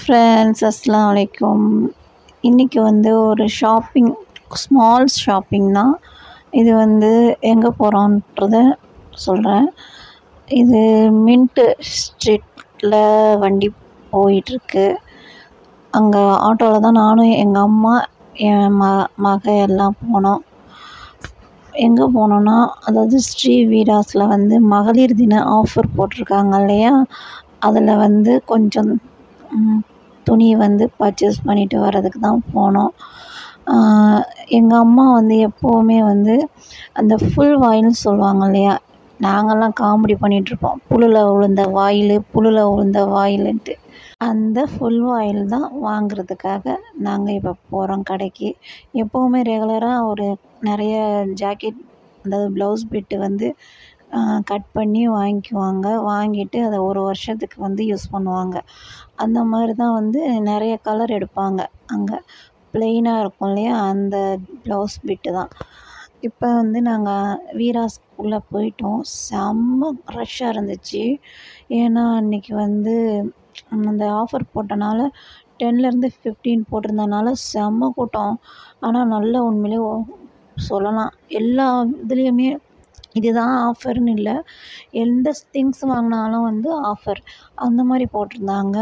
friends அஸ்ஸலாமு அலைக்கும் இன்றைக்கி வந்து ஒரு ஷாப்பிங் ஸ்மால் ஷாப்பிங் தான் இது வந்து எங்கே போகிறோன்றத சொல்கிறேன் இது மின்ட்டு ஸ்ட்ரீட்டில் வண்டி போயிட்டுருக்கு அங்கே ஆட்டோவில் தான் நானும் எங்கள் அம்மா என் ம மக எல்லாம் போனோம் எங்கே போனோன்னா அதாவது ஸ்ரீ வீடாஸில் வந்து மகளிர் தின ஆஃபர் போட்டிருக்காங்க இல்லையா அதில் வந்து கொஞ்சம் ம், துணி வந்து பர்ச்சேஸ் பண்ணிட்டு வர்றதுக்கு தான் போனோம் எங்கள் அம்மா வந்து எப்போவுமே வந்து அந்த ஃபுல் வாயில்னு சொல்லுவாங்க இல்லையா நாங்கள்லாம் காமெடி பண்ணிகிட்ருப்போம் புழுல விழுந்த வாயில் புழுல விழுந்த வாயிலுன்ட்டு அந்த ஃபுல் வாயில் தான் வாங்குறதுக்காக நாங்கள் இப்போ போகிறோம் கடைக்கு எப்போவுமே ரெகுலராக ஒரு நிறைய ஜாக்கெட் அதாவது ப்ளவுஸ் பிட்டு வந்து கட் பண்ணி வாங்கிக்குவாங்க வாங்கிட்டு அதை ஒரு வருஷத்துக்கு வந்து யூஸ் பண்ணுவாங்க அந்த மாதிரி தான் வந்து நிறைய கலர் எடுப்பாங்க அங்கே ப்ளெயினாக இருக்கும் இல்லையா அந்த ப்ளவுஸ் பிட்டு தான் இப்போ வந்து நாங்கள் வீராஸ் உள்ளே போயிட்டோம் செம்ம ரஷ்ஷாக இருந்துச்சு ஏன்னா அன்றைக்கி வந்து அந்த ஆஃபர் போட்டனால டென்லேருந்து ஃபிஃப்டீன் போட்டிருந்தனால செம்ம கூட்டம் ஆனால் நல்ல உண்மையிலே ஓ- சொல்லலாம் எல்லா இதுலேயுமே இதுதான் ஆஃபர்னு இல்லை எந்த திங்ஸ் வாங்கினாலும் வந்து ஆஃபர் அந்த மாதிரி போட்டிருந்தாங்க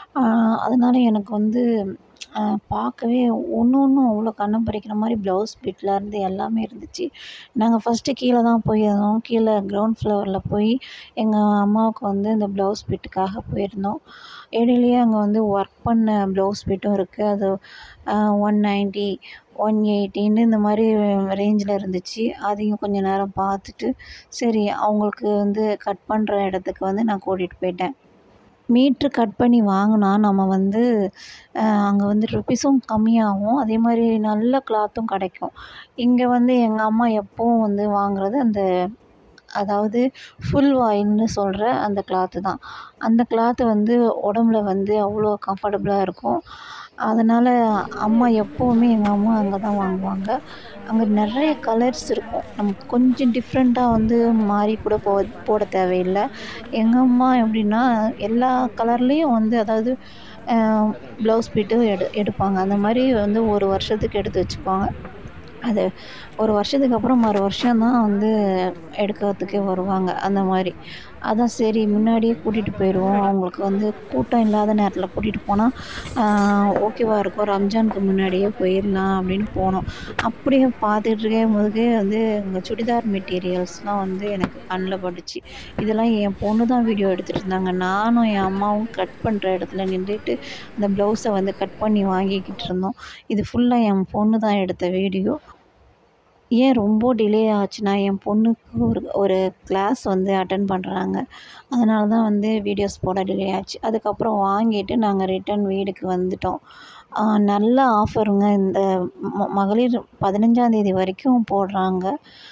அதனால எனக்கு வந்து ஆஹ் பார்க்கவே ஒன்று ஒன்றும் அவ்வளோ கண்ணம் பறிக்கிற மாதிரி ப்ளவுஸ் பிட்லேருந்து எல்லாமே இருந்துச்சு நாங்கள் ஃபஸ்ட்டு கீழே தான் போயிருந்தோம் கீழே கிரவுண்ட் ஃப்ளோரில் போய் எங்கள் அம்மாவுக்கு வந்து இந்த ப்ளவுஸ் பிட்டுக்காக போயிருந்தோம் இடையிலையே அங்கே வந்து ஒர்க் பண்ண ப்ளவுஸ் பிட்டும் இருக்குது அது ஒன் நைன்ட்டி ஒன் எயிட்டின்னு இந்த மாதிரி ரேஞ்சில் இருந்துச்சு அதையும் கொஞ்ச நேரம் பார்த்துட்டு சரி அவங்களுக்கு வந்து கட் பண்ணுற இடத்துக்கு வந்து நான் கூட்டிகிட்டு போயிட்டேன் மீட்ரு கட் பண்ணி வாங்கினா நம்ம வந்து அங்கே வந்து ருப்பீஸும் கம்மியாகும் அதே மாதிரி நல்ல கிளாத்தும் கிடைக்கும் இங்கே வந்து எங்கள் அம்மா எப்போவும் வந்து வாங்குறது அந்த அதாவது ஃபுல் வாயில்னு சொல்கிற அந்த கிளாத்து தான் அந்த கிளாத்து வந்து உடம்புல வந்து அவ்வளோ கம்ஃபர்டபுளாக இருக்கும் அதனால் அம்மா எப்போவுமே எங்கள் அம்மா அங்கே தான் வாங்குவாங்க அங்கே நிறைய கலர்ஸ் இருக்கும் நமக்கு கொஞ்சம் டிஃப்ரெண்ட்டாக வந்து மாறி கூட போ போட தேவையில்லை எங்கள் அம்மா எப்படின்னா எல்லா கலர்லேயும் வந்து அதாவது ப்ளவுஸ் பிட்டும் எடு எடுப்பாங்க அந்த மாதிரி வந்து ஒரு வருஷத்துக்கு எடுத்து வச்சுப்பாங்க அது ஒரு வருஷத்துக்கு அப்புறம் மறு வருஷம் தான் வந்து எடுக்கிறதுக்கே வருவாங்க அந்த மாதிரி அதான் சரி முன்னாடியே கூட்டிகிட்டு போயிடுவோம் அவங்களுக்கு வந்து கூட்டம் இல்லாத நேரத்தில் கூட்டிகிட்டு போனால் ஓகேவா இருக்கும் ரம்ஜானுக்கு முன்னாடியே போயிடலாம் அப்படின்னு போனோம் அப்படியே பார்த்துட்டு இருக்கும் போதே வந்து இங்கே சுடிதார் மெட்டீரியல்ஸ்லாம் வந்து எனக்கு கண்ணில் பட்டுச்சு இதெல்லாம் என் பொண்ணு தான் வீடியோ எடுத்துகிட்டு இருந்தாங்க நானும் என் அம்மாவும் கட் பண்ணுற இடத்துல நின்றுட்டு அந்த ப்ளவுஸை வந்து கட் பண்ணி வாங்கிக்கிட்டு இருந்தோம் இது ஃபுல்லாக என் பொண்ணு தான் எடுத்த வீடியோ ஏன் ரொம்ப டிலே ஆச்சுன்னா என் பொண்ணுக்கு ஒரு ஒரு கிளாஸ் வந்து அட்டன் பண்ணுறாங்க அதனால தான் வந்து வீடியோஸ் போட டிலே ஆச்சு அதுக்கப்புறம் வாங்கிட்டு நாங்கள் ரிட்டன் வீடுக்கு வந்துட்டோம் ஆஹ் நல்ல ஆஃபருங்க இந்த ம- மகளிர் பதினஞ்சாந்தேதி வரைக்கும் போடுறாங்க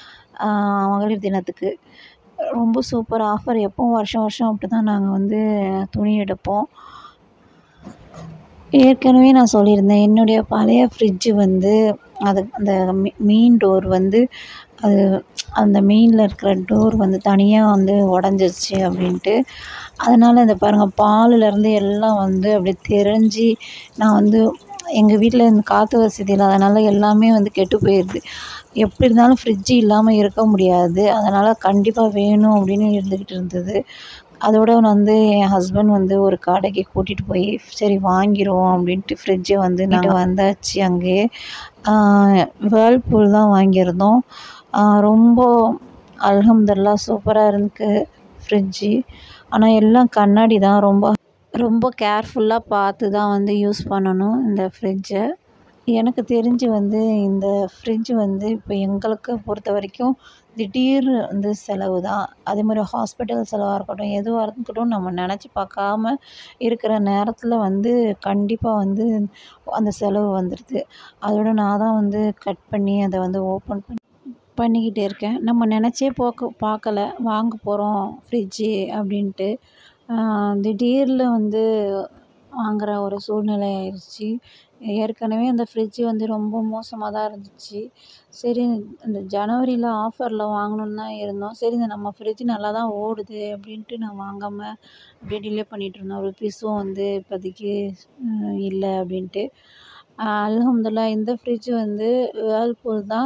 ஆஹ் மகளிர் தினத்துக்கு ரொம்ப சூப்பர் ஆஃபர் எப்பவும் வருஷம் வருஷம் அப்படி தான் நாங்கள் வந்து துணி எடுப்போம் ஏற்கனவே நான் சொல்லியிருந்தேன் என்னுடைய பழைய ஃப்ரிட்ஜு வந்து அது அந்த மீ- மீன் டோர் வந்து அது அந்த மெயினில் இருக்கிற டோர் வந்து தனியாக வந்து உடஞ்சிருச்சு அப்படின்ட்டு அதனால் இந்த பாருங்கள் பாலுலேருந்து எல்லாம் வந்து அப்படியே தெரிஞ்சு நான் வந்து எங்கள் வீட்டில் இந்த காற்று வசதி இல்லாதனால எல்லாமே வந்து கெட்டு போயிடுது எப்படி இருந்தாலும் ஃப்ரிட்ஜு இல்லாமல் இருக்க முடியாது அதனால் கண்டிப்பாக வேணும் அப்படின்னு இருந்துக்கிட்டு இருந்தது அதோட வந்து என் ஹஸ்பண்ட் வந்து ஒரு கடைக்கு கூட்டிகிட்டு போய் சரி வாங்கிடுவோம் அப்படின்ட்டு ஃப்ரிட்ஜை வந்து நாங்கள் வந்தாச்சு அங்கேயே வேர்ல்பூல் தான் வாங்கியிருந்தோம் ஆஹ் ரொம்ப அல்ஹம்துலில்லா சூப்பராக இருக்கு ஃப்ரிட்ஜு ஆனால் எல்லாம் கண்ணாடி தான் ரொம்ப ரொம்ப கேர்ஃபுல்லாக பார்த்து தான் வந்து யூஸ் பண்ணணும் இந்த ஃப்ரிட்ஜை எனக்கு தெரிஞ்சு வந்து இந்த ஃப்ரிட்ஜ் வந்து இப்போ எங்களுக்கு பொறுத்த வரைக்கும் திடீர் வந்து செலவு தான் அதே மாதிரி ஹாஸ்பிட்டல் செலவாக இருக்கட்டும் எதுவாக இருக்கட்டும் நம்ம நினச்சி பார்க்காம இருக்கிற நேரத்தில் வந்து கண்டிப்பாக வந்து அந்த செலவு வந்துடுது அதோட நான் தான் வந்து கட் பண்ணி அதை வந்து ஓப்பன் பண்ணி பண்ணிக்கிட்டே இருக்கேன் நம்ம நினச்சே போக்க பார்க்கல வாங்க போகிறோம் ஃப்ரிட்ஜு அப்படின்ட்டு ஆஹ் திடீர்னு வந்து வாங்குகிற ஒரு சூழ்நிலை ஆயிடுச்சு ஏற்கனவே அந்த ஃப்ரிட்ஜு வந்து ரொம்ப மோசமாக தான் இருந்துச்சு சரி இந்த ஜனவரியில் ஆஃபரில் வாங்கணுன்னு தான் இருந்தோம் சரி இந்த நம்ம ஃப்ரிட்ஜ் நல்லா தான் ஓடுது அப்படின்ட்டு நான் வாங்காமல் அப்படியே டிலே பண்ணிகிட்ருந்தோம் ருப்பீஸும் வந்து இப்போதைக்கு இல்லை அப்படின்ட்டு அல்ஹம்துலில்லா இந்த ஃப்ரிட்ஜ் வந்து வேர்ல்பூல் தான்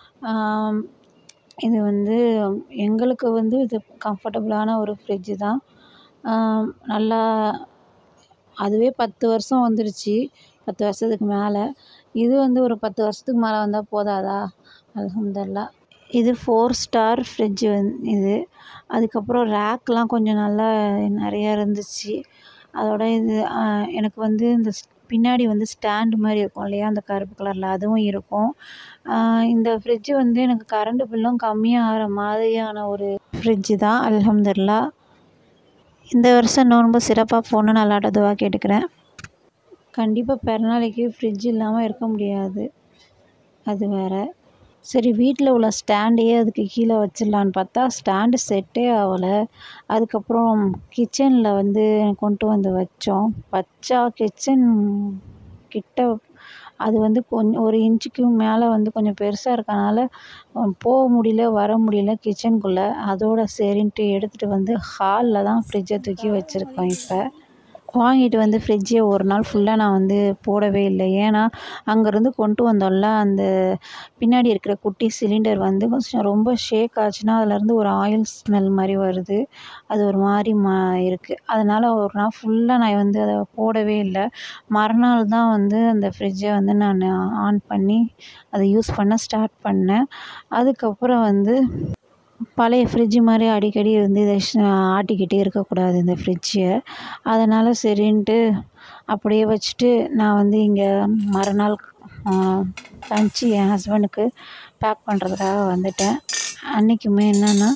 இது வந்து எங்களுக்கு வந்து இது கம்ஃபர்டபுளான ஒரு ஃப்ரிட்ஜு தான் நல்லா அதுவே பத்து வருஷம் வந்துடுச்சு பத்து வருஷத்துக்கு மேலே இது வந்து ஒரு பத்து வருஷத்துக்கு மேலே வந்தால் போதாதா அல்ஹம்துலில்லா இது ஃபோர் ஸ்டார் ஃப்ரிட்ஜு வந் இது அதுக்கப்புறம் ரேக்லாம் கொஞ்சம் நல்லா நிறையா இருந்துச்சு அதோட இது எனக்கு வந்து இந்த பின்னாடி வந்து ஸ்டாண்டு மாதிரி இருக்கும் இல்லையா அந்த கருப்பு கலரில் அதுவும் இருக்கும் இந்த ஃப்ரிட்ஜு வந்து எனக்கு கரண்டு பில்லும் கம்மியாக ஆகிற மாதிரியான ஒரு ஃப்ரிட்ஜு தான் அல்ஹம்துலில்லா இந்த வருஷம் நோன்பு சிறப்பாக போகணுன்னு அல்லாட்ட துவா கேட்டுக்கிறேன் கண்டிப்பாக பிறநாளைக்கு ஃப்ரிட்ஜ் இல்லாமல் இருக்க முடியாது அது வேறு சரி வீட்டில் உள்ள ஸ்டாண்டையே அதுக்கு கீழே வச்சிடலான்னு பார்த்தா ஸ்டாண்டு செட்டே ஆகலை அதுக்கப்புறம் கிச்சனில் வந்து கொண்டு வந்து வச்சோம் வச்சா கிச்சன் கிட்ட அது வந்து கொஞ்சம் ஒரு இன்ச்சுக்கு மேலே வந்து கொஞ்சம் பெருசாக இருக்கனால போக முடியல வர முடியல கிச்சனுக்குள்ளே அதோட சரின்ட்டு எடுத்துகிட்டு வந்து ஹாலில் தான் ஃப்ரிட்ஜை தூக்கி வச்சுருக்கோம் இப்போ வாங்கிட்டு வந்து ஃப்ரிட்ஜை ஒரு நாள் ஃபுல்லாக நான் வந்து போடவே இல்லை ஏன்னா அங்கேருந்து கொண்டு வந்தோம்ல அந்த பின்னாடி இருக்கிற குட்டி சிலிண்டர் வந்து கொஞ்சம் ரொம்ப ஷேக் ஆச்சுன்னா அதுலேருந்து ஒரு ஆயில் ஸ்மெல் மாதிரி வருது அது ஒரு மாதிரி மா இருக்குது அதனால் ஒரு நாள் ஃபுல்லாக நான் வந்து அதை போடவே இல்லை மறுநாள் தான் வந்து அந்த ஃப்ரிட்ஜை வந்து நான் ஆன் பண்ணி அதை யூஸ் பண்ண ஸ்டார்ட் பண்ணேன் அதுக்கப்புறம் வந்து பழைய ஃப்ரிட்ஜு மாதிரி அடிக்கடி வந்து இதை ஆட்டிக்கிட்டே இருக்கக்கூடாது இந்த ஃப்ரிட்ஜை அதனால் சரின்ட்டு அப்படியே வச்சுட்டு நான் வந்து இங்கே மறுநாள் லன்ச்சு என் ஹஸ்பண்டுக்கு பேக் பண்ணுறதுக்காக வந்துட்டேன் அன்றைக்குமே என்னென்னா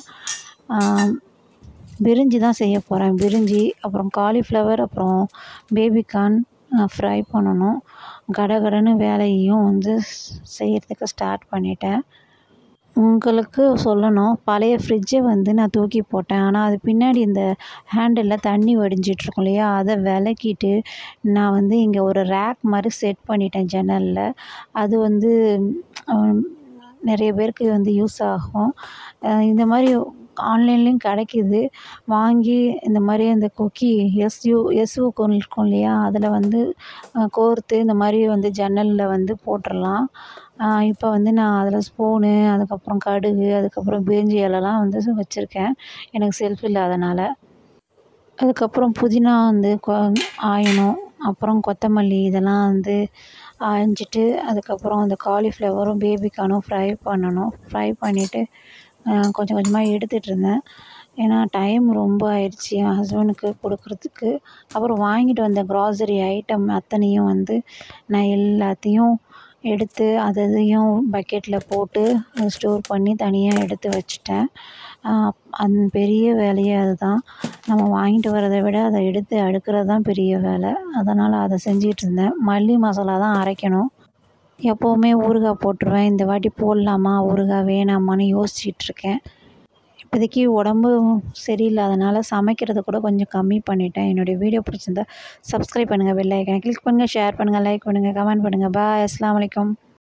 பிரிஞ்சி தான் செய்ய போகிறேன் பிரிஞ்சி அப்புறம் காலிஃப்ளவர் அப்புறம் பேபிகார்ன் ஃப்ரை பண்ணணும் கடகடன்னு வேலையையும் வந்து செய்கிறதுக்கு ஸ்டார்ட் பண்ணிட்டேன் உங்களுக்கு சொல்லணும் பழைய ஃப்ரிட்ஜை வந்து நான் தூக்கி போட்டேன் ஆனால் அது பின்னாடி இந்த ஹேண்டிலில் தண்ணி வடிஞ்சிட்ருக்கும் இல்லையா அதை விலக்கிட்டு நான் வந்து இங்கே ஒரு ரேக் மாதிரி செட் பண்ணிட்டேன் ஜன்னலில் அது வந்து நிறைய பேருக்கு வந்து யூஸ் ஆகும் இந்த மாதிரி ஆன்லைன்லேயும் கிடைக்கிது வாங்கி இந்த மாதிரி அந்த கொக்கி எஸ்யூ எஸ்யூ இருக்கும் இல்லையா அதில் வந்து கோர்த்து இந்த மாதிரி வந்து ஜன்னலில் வந்து போட்டுடலாம் இப்போ வந்து நான் அதில் ஸ்பூனு அதுக்கப்புறம் கடுகு அதுக்கப்புறம் பிரிஞ்சி இலலாம் வந்து வச்சுருக்கேன் எனக்கு செல்ஃப் இல்லாதனால அதுக்கப்புறம் புதினா வந்து கொ ஆயணும் அப்புறம் கொத்தமல்லி இதெல்லாம் வந்து ஆஞ்சிட்டு அதுக்கப்புறம் அந்த காலிஃப்ளவரும் பேபிகார்னும் ஃப்ரை பண்ணணும் ஃப்ரை பண்ணிவிட்டு கொஞ்சம் கொஞ்சமாக எடுத்துகிட்ருந்தேன் ஏன்னா டைம் ரொம்ப ஆயிடுச்சு என் ஹஸ்பண்டுக்கு கொடுக்குறதுக்கு அப்புறம் வாங்கிட்டு வந்த க்ராசரி ஐட்டம் அத்தனையும் வந்து நான் எல்லாத்தையும் எடுத்து அது அதையும் பக்கெட்டில் போட்டு ஸ்டோர் பண்ணி தனியாக எடுத்து வச்சுட்டேன் அந் பெரிய வேலையே அதுதான் நம்ம வாங்கிட்டு வரதை விட அதை எடுத்து அடுக்கிறது தான் பெரிய வேலை அதனால் அதை செஞ்சிகிட்ருந்தேன் மல்லி மசாலா தான் அரைக்கணும் எப்போவுமே ஊறுகாய் போட்டுருவேன் இந்த வாட்டி போடலாமா ஊறுகாய் வேணாமான்னு யோசிச்சிட்ருக்கேன் இப்போதைக்கு உடம்பு சரியில்லாதனால சமைக்கிறத கூட கொஞ்சம் கம்மி பண்ணிட்டேன் என்னுடைய வீடியோ பிடிச்சிருந்தா சப்ஸ்கிரைப் பண்ணுங்கள் பெல் ஐக்கனை கிளிக் பண்ணுங்கள் ஷேர் பண்ணுங்கள் லைக் பண்ணுங்கள் கமெண்ட் பண்ணுங்கள் பாய் அஸ்லாம் வலைக்கம்